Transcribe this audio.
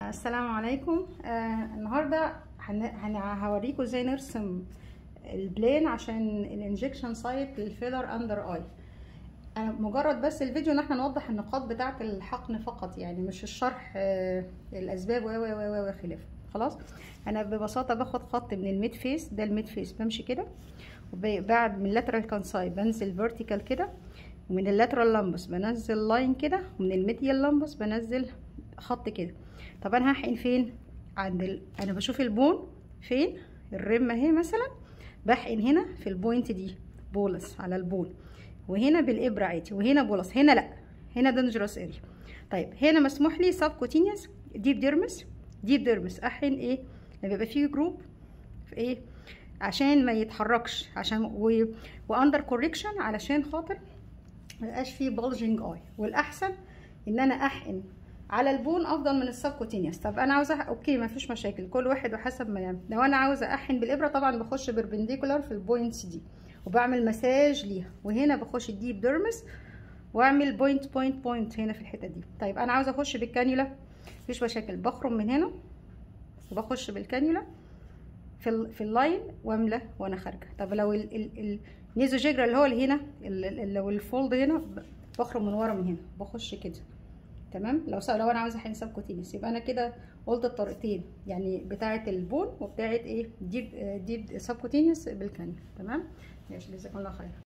السلام عليكم آه النهارده هن... هن... هوريكم ازاي نرسم البلين عشان الانجكشن سايت للفيلر اندر اي انا مجرد بس الفيديو ان احنا نوضح النقاط بتاعه الحقن فقط يعني مش الشرح آه الاسباب و و و وخلافه خلاص انا ببساطه باخد خط من الميد فيس ده الميد فيس بمشي كده وبعد من اللاترال كانساي بنزل فيرتيكال كده ومن اللاترال لامبس بنزل لاين كده ومن الميديال لامبس بنزل خط كده طب انا هحقن فين عند ال... انا بشوف البون فين الرم اهي مثلا بحقن هنا في البوينت دي بولس على البون وهنا بالابره عادي وهنا بولس هنا لا هنا دنجرس اريا طيب هنا مسموح لي سب كوتينيوس ديب ديرمس ديب ديرمس احقن ايه لما يبقى فيه جروب في ايه عشان ما يتحركش عشان و... واندر كوريكشن علشان خاطر ما يبقاش فيه بولجنج اي والاحسن ان انا احقن على البون افضل من السبكوتينيوس طب انا عاوزه اوكي ما فيش مشاكل كل واحد وحسب ما يعمل لو انا عاوزه احقن بالابره طبعا بخش بربنديكولار في البوينتس دي وبعمل مساج ليها وهنا بخش الديب ديرمس واعمل بوينت بوينت بوينت هنا في الحته دي طيب انا عاوزه اخش بالكانيولا مفيش مشاكل بخرم من هنا وبخش بالكانيولا في ال في اللاين واملى وانا خارجه طب لو النيزوجيجرا اللي هو اللي هنا لو الفولد هنا بخرم من ورا من هنا بخش كده تمام لو لو انا عاوزه احقن سبكوتينيوس يبقى انا كده قلت الطريقتين يعني بتاعه البون وبتاعه ايه ديب ديب سبكوتينيوس بالكانيولا تمام ماشي جزاكم الله خير